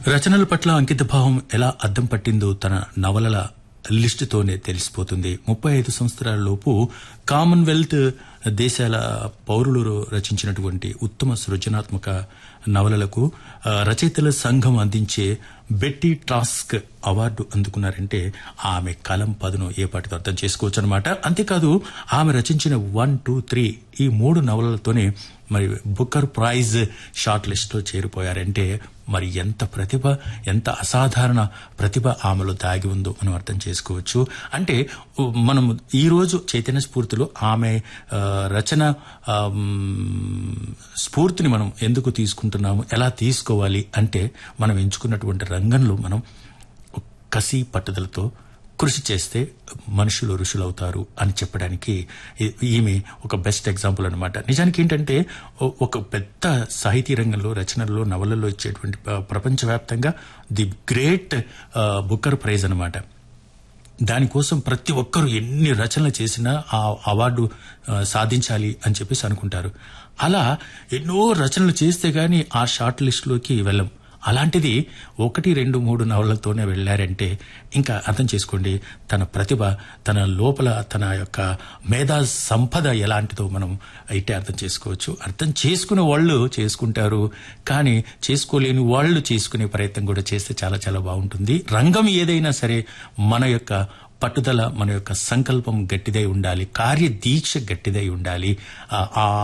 రచనల పట్ల అంకితభావం ఎలా అద్దం పట్టిందో తన నవలల లిస్టుతోనే తెలిసిపోతుంది ముప్పై ఐదు సంవత్సరాల లోపు కామన్వెల్త్ దేశాల పౌరులు రచించినటువంటి ఉత్తమ సృజనాత్మక నవలలకు ఆ, రచయితల సంఘం అందించే బెట్టి టాస్క్ అవార్డు అందుకున్నారంటే ఆమె కలం పదును ఏ పాటితో అర్థం చేసుకోవచ్చు అనమాట అంతేకాదు ఆమె రచించిన వన్ టూ త్రీ ఈ మూడు నవలలతోనే మరి బుక్కర్ ప్రైజ్ షార్ట్ లిస్ట్ లో చేరిపోయారంటే మరి ఎంత ప్రతిభ ఎంత అసాధారణ ప్రతిభ ఆమెలో దాగి ఉందో మనం అర్థం చేసుకోవచ్చు అంటే ఉ, మనం ఈ రోజు చైతన్య స్ఫూర్తిలో ఆమె ఆ, రచన ఆ, మ్, స్ఫూర్తిని మనం ఎందుకు తీసుకుంటున్నాము ఎలా తీసుకోవాలి అంటే మనం ఎంచుకున్నటువంటి రంగంలో మనం కసి పట్టుదలతో కృషి చేస్తే మనుషులు ఋషులు అవుతారు అని చెప్పడానికి ఈ- ఈమె ఒక బెస్ట్ ఎగ్జాంపుల్ అనమాట నిజానికి ఏంటంటే ఓ- ఒక పెద్ద సాహితీ రంగంలో రచనల్లో నవలల్లో ఇచ్చేటువంటి ప- ప్రపంచవ్యాప్తంగా ది గ్రేట్ బుక్కర్ ప్రైజ్ అనమాట దానికోసం ప్రతి ఒక్కరూ ఎన్ని రచనలు చేసినా ఆ అవార్డు ఆ, సాధించాలి అని చెప్పేసి అనుకుంటారు అలా ఎన్నో రచనలు చేస్తే గాని ఆ షార్ట్ లిస్ట్ లోకి వెళ్ళం అలాంటిది ఒకటి రెండు మూడు నవలలతోనే వెళ్ళారంటే ఇంకా అర్థం చేసుకోండి తన ప్రతిభ తన లోపల తన యొక్క మేధా సంపద ఎలాంటిదో మనం అయితే అర్థం చేసుకోవచ్చు అర్థం చేసుకునే వాళ్ళు చేసుకుంటారు కానీ చేసుకోలేని వాళ్ళు చేసుకునే ప్రయత్నం కూడా చేస్తే చాలా చాలా బాగుంటుంది రంగం ఏదైనా సరే మన యొక్క పట్టుదల మన యొక్క సంకల్పం గట్టిదై ఉండాలి కార్యదీక్ష గట్టిదై ఉండాలి ఆ- ఆ